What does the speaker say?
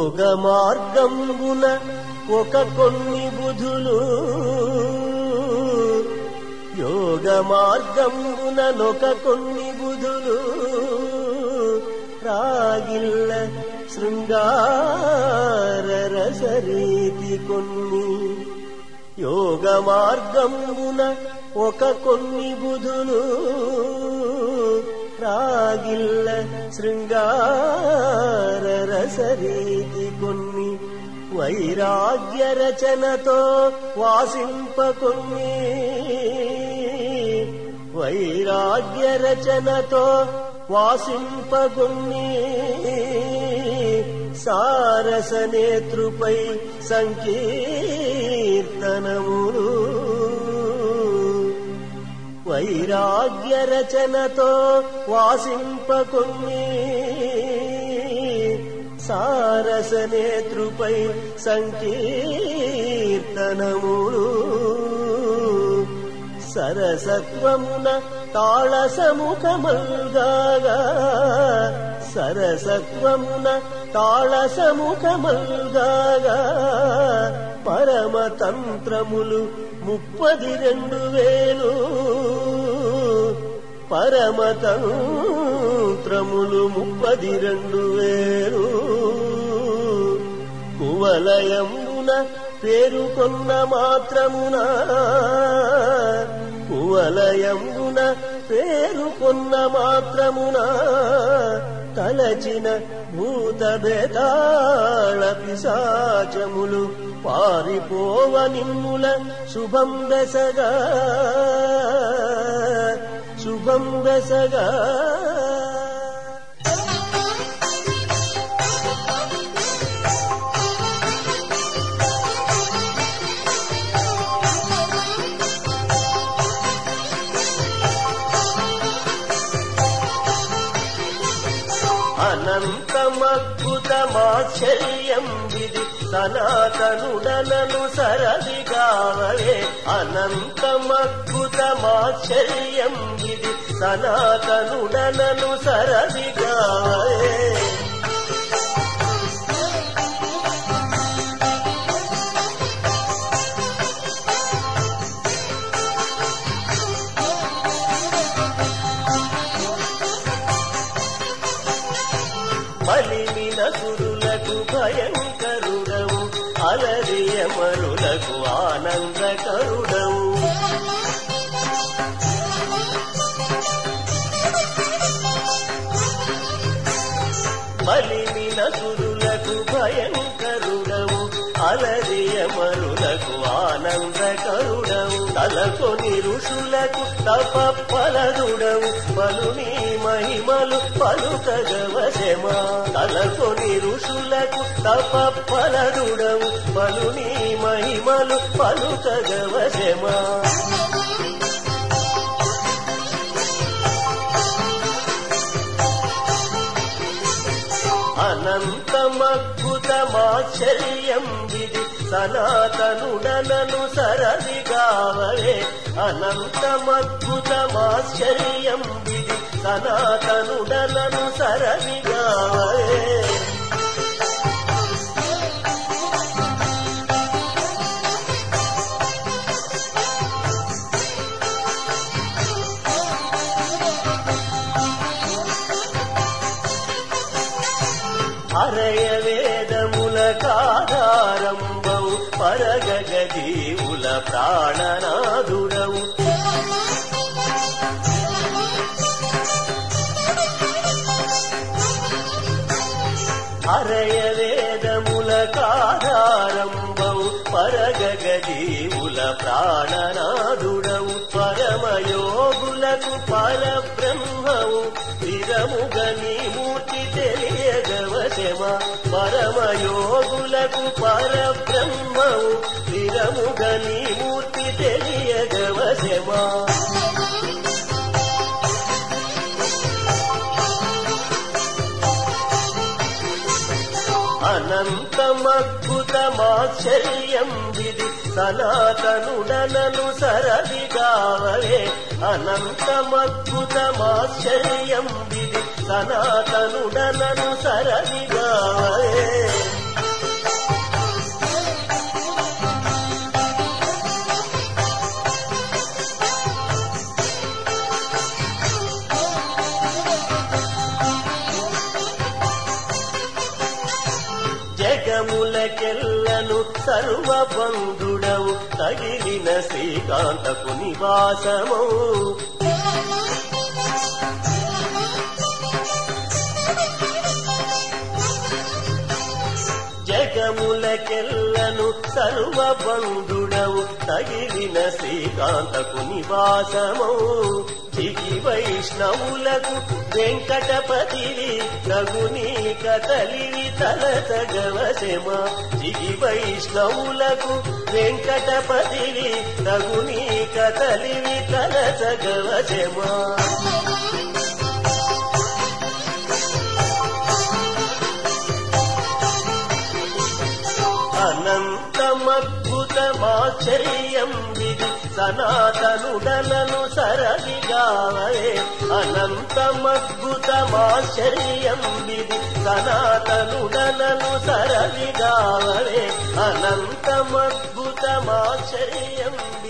యోగ మార్గంబున ఒక కొన్ని బుధులు యోగ మార్గంబున నొక కొన్ని బుధులు రాగిల్ల శృంగార రసరీతి కొన్ని యోగ మార్గంబున ఒక కొన్ని బుధులు రాగిల్ల శృంగార రసరీతి కొన్ని వైరాగ్య రచనతో వాసింప కొన్ని వైరాగ్య రచనతో వాసింప కొన్ని సారస నేతృపై సంకీర్తనములు వైరాగ్య రచనతో వాసింప కొన్ని సారస నేతృపై సంకీర్తనములు సరసత్వమున తాళసముఖమల్గాగా సరసత్వమున తాళసముఖమల్గాగా పరమతంత్రములు ముప్పది రెండు వేలు పరమతంత్రములు ముప్పది రెండు వేలు కువలయమున పేరుకొన్న మాత్రమున కువలయమున పేరుకొన్న మాత్రమున తలచిన భూత బేతాళ పిశాచములు పారిపోవ నిమ్ముల శుభం దశగా శుభం దశగా అనంతమద్భుతమాశ్చర్యం విధి సనాతనుడనను సరదిగావే అనంతమద్భుతమాశ్చర్యం విధి సనాతనుడనను సరదిగావే బలిమిన సురులకు భయంకరుడవు అలరియమరులకు ఆనందకరుడవు బలిమిన సురులకు భయంకరుడవు అలరియమరులకు ఆనందకరుడవు తలకొని ఋషులకు తపఫలదుడవు పలుని మహిమలు పలుకగవశమా తలకొని ఋషులకు తపఫలదుడవు పలుని మహిమలు పలుకగవశమా అనంతమద్భుతమాశ్చర్యం విధి సనాతనుడనను సరదిగావే అనంతమద్భుతమాశ్చర్యం విధి సనాతనుడనను సరదిగావే హరయ వేదముల కాధారంబవు పరగగజీవుల ప్రాణనాదుడవు హరయ వేదముల కాధారంబవు పరగగజీవుల ప్రాణనాదుడవు పరమయోగులకు పరబ్రహ్మవు స్థిరముగని మూర్తి తెలియగవశమా పరమయోగులకు పరబ్రహ్మవు స్థిరముగని మూర్తి తెలియగవశమా అనంతమద్భుతమాశ్చర్యం విధి సనాతనుడనను సరదిగావే అనంతమద్భుతమాశ్చర్యం విధి సనాతనుడనను సరదిగావే జగములకెల్లను సర్వబంధుడవు తగిలిన శ్రీకాంతకు నివాసము జగములకెల్లను సర్వబంధుడవు తగిలిన శ్రీకాంతకు నివాసము దిగి వైష్ణవులకు వెంకటపతివి రఘునీ కతలివి తలతగవశమ దిగి వైష్ణవులకు వెంకటపతివి రఘునీ కతలివి తలతగవశమా అనంతమద్భుతమాశ్చర్యం విధి సనాతనుడలను సరళిగావే అనంతమద్భుతమాశ్చర్యం విధి సనాతనుడలను సరళిగావే అనంతమద్భుతమాశ్చర్యం